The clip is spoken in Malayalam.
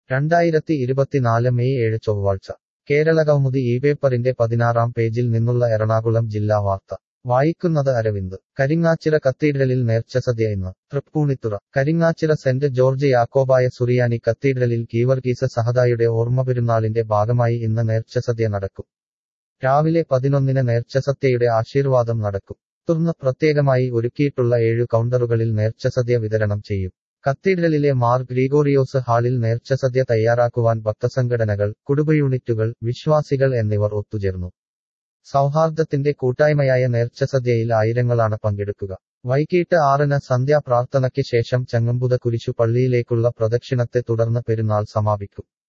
രണ്ടായിരത്തി ഇരുപത്തിനാല് മെയ് ഏഴ് ചൊവ്വാഴ്ച കേരളകൗമുദി ഈ പേപ്പറിന്റെ പതിനാറാം പേജിൽ നിന്നുള്ള എറണാകുളം ജില്ലാ വാർത്ത വായിക്കുന്നത് അരവിന്ദ് കരിങ്ങാച്ചിറ കത്തീഡ്രലിൽ നേർച്ചസദ്യ ഇന്ന് തൃപ്പൂണിത്തുറ കരിങ്ങാച്ചിറ സെന്റ് ജോർജ് യാക്കോബായ സുറിയാനി കത്തീഡ്രലിൽ കീവർഗീസ സഹദായുടെ ഓർമ്മപെരുന്നാളിന്റെ ഭാഗമായി ഇന്ന് നേർച്ചസദ്യ നടക്കും രാവിലെ പതിനൊന്നിന് നേർച്ചസത്യയുടെ ആശീർവാദം നടക്കും തുടർന്ന് പ്രത്യേകമായി ഒരുക്കിയിട്ടുള്ള ഏഴു കൗണ്ടറുകളിൽ നേർച്ചസദ്യ വിതരണം ചെയ്യും കത്തീഡ്രലിലെ മാർ ഗ്രിഗോറിയോസ് ഹാളിൽ നേർച്ചസദ്യ തയ്യാറാക്കുവാൻ ഭക്തസംഘടനകൾ കുടുംബയൂണിറ്റുകൾ വിശ്വാസികൾ എന്നിവർ ഒത്തുചേർന്നു സൗഹാർദ്ദത്തിന്റെ കൂട്ടായ്മയായ നേർച്ചസദ്യയിൽ ആയിരങ്ങളാണ് പങ്കെടുക്കുക വൈകിട്ട് ആറിന് സന്ധ്യാപ്രാർത്ഥനയ്ക്ക് ശേഷം ചങ്ങമ്പുത കുരിശു പള്ളിയിലേക്കുള്ള പ്രദക്ഷിണത്തെ തുടർന്ന് പെരുന്നാൾ സമാപിക്കും